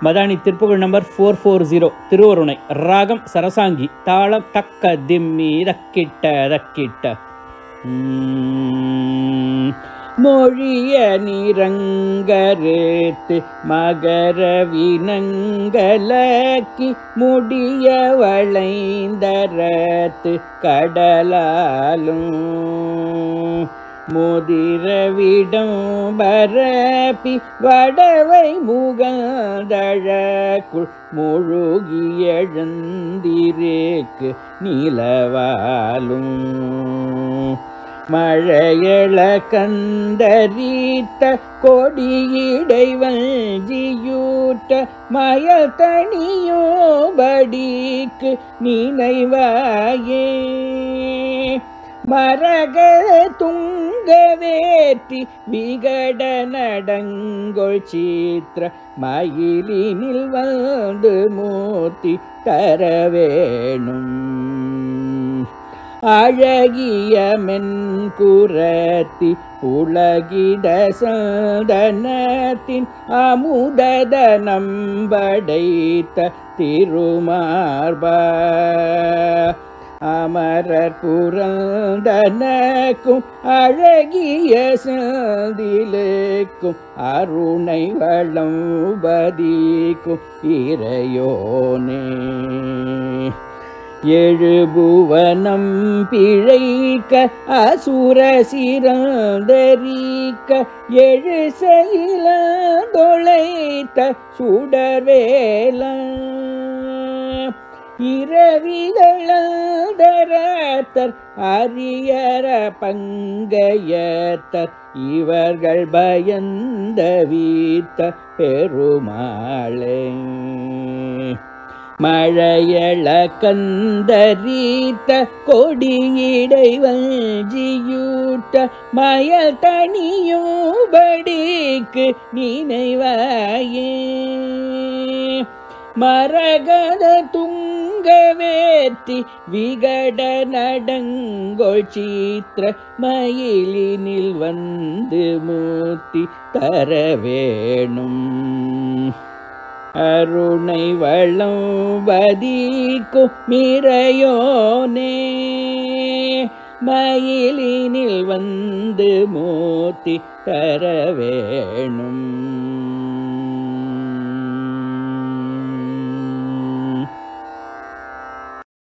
Madani Thiruppugazh number four four zero Thiruvarunai ராகம் சரசாங்கி தாளம் தக்க திம்மி தக்கிட்ட தக்கிட்ட உம். மொழிய நிறங்கரேத்து மகர வினங்கலக்கி முடிய வளைந்தரத்து கடலாலும் முதிரவிடம் பரப்பி வடவை முகந்தழக்குள் முழுகி எழுந்திரேக்கு நிலவாலும் மழையள கந்தரித்த கொடியிடை வஞ்சியூட்ட மயல் தனியோபடிக்கு நினைவாயே மரக துங்கவேற்றி விகட நடங்கொள் சீத்திர மயிலினில் வந்து மூர்த்தி தர வேணும் அழகிய மென்குரத்தி புலகித சந்தனத்தின் அமுதத நம்படைத்த திருமார்பா அமரர் புரந்தனக்கும் அழகிய சந்திலுக்கும் அருணை வளம் பதிக்கும் இறையோனே எழுபுவனம் பிழைக்க அசுர சிறந்தரிக்க எழு செயலந்தொழைத்த சுடர்வேல இரவிதழந்தரத்தர் அரியர பங்கையத்தர் இவர்கள் பயந்த வீத்த பெருமாளே மழையள கந்தரீத்த கொடியிடை வஞ்சியூட்ட மயல் தனியோபடிக்கு நினைவாயே மரகத துங்கவேற்றி விகட நடங்கொள் சீத்திர மயிலினில் வந்து மூர்த்தி தர வேணும் அருணை வளம் வதிக்கும் மிரையோனே மயிலினில் வந்து மூர்த்தி தர வேணும்